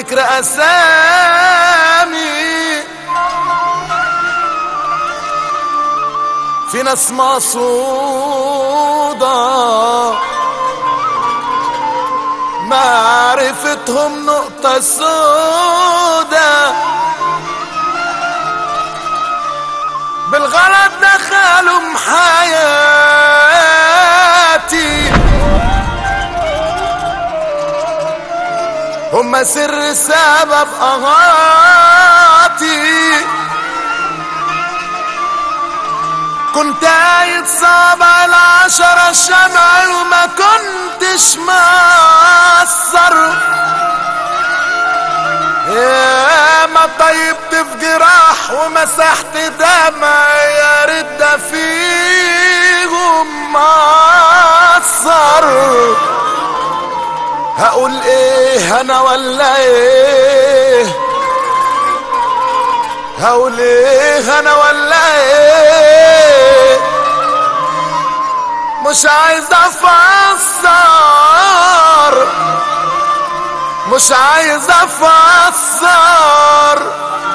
ذكر اسامي في ناس مقصودة معرفتهم نقطة سودة بالغلط دخلوا حياتي هم سر سبب أغاتي كنت قايد صابع العشرة الشمع وما كنتش مقصر يا ما طيبت في جراح ومسحت دمع يا ريت ده فيهم مقصر هقول ايه انا ولا ايه هقول ايه انا ولا ايه مش عايز افسر مش عايز افسر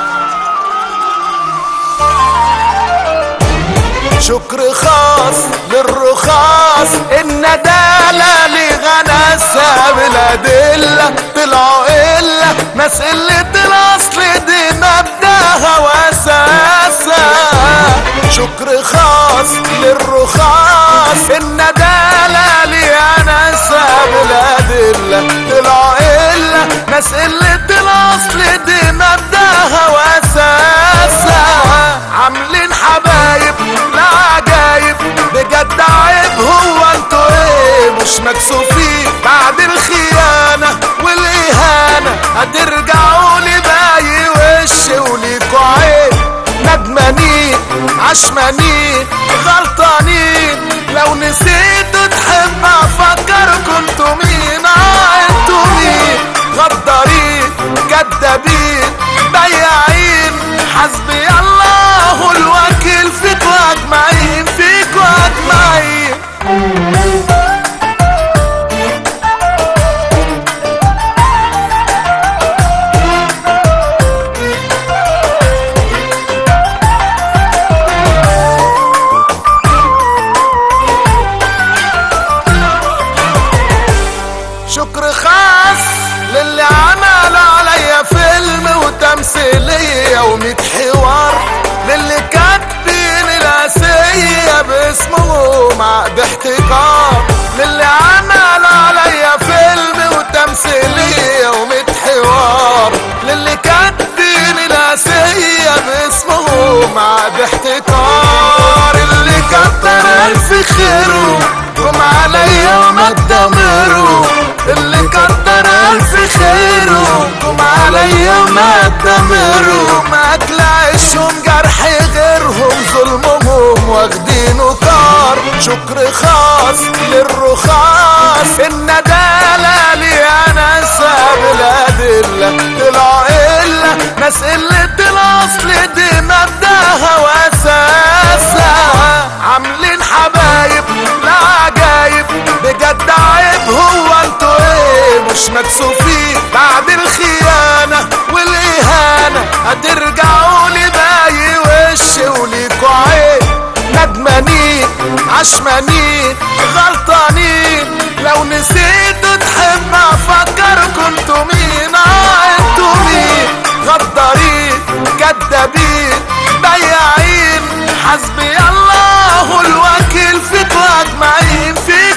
شكر خاص للرخاص الندالة لغناسة بالأدلة طلعوا إلا ناس قلة الأصل دي مبدأها وأساسها شكر خاص للرخاص الندالة لغناسة بالأدلة طلعوا إلا ناس قلة الأصل دي مبدأها وأساسها عاملين حبايب لا عجايب بجد عيب هو انتوا ايه مش مكسوفين بعد الخيانة والإهانة هترجعوا لي باي وش وليكوا عيب ندمانين عشمانين غلطانين لو نسيتوا تحب افكر كنتوا مين اه انتوا مين غدارين كدابين بياعين حسبي الله الوكيل فيكوا اجمعين فيكوا اجمعين شكر خاص للي عمل عليا فيلم وتمثيلية وميت حوار للي كاتبين الأسية باسمهم عقد احتكار للي عمل عليا فيلم وتمثيلية وميت حوار للي كاتبين الأسية باسمهم عقد احتكار اللي كتر ألف خيره قوم عليا وما تدمروا اللي كتر ألف خيره قوم عليا وما تدمروا ما تلاقيشهم جرح غيرهم ظلمهم واخدينه كار شكر خاص للرخاص الندالة لي انا ساب الادلة طلع الا ناس قلة الاصل دي مبدأها واساسها عاملين حبايب لا عجايب بجد عيب هو انتوا ايه مش مكسوفين بعد الخيانة والاهانة هترجعوا لي باي وش وليكوا عيب ندمانين عشمانين غلطانين لو نسيتوا تحب افكر كنتوا مين اه انتوا مين غدارين كدابين بياعين حسبي الله الوكيل فيكوا اجمعين فيكوا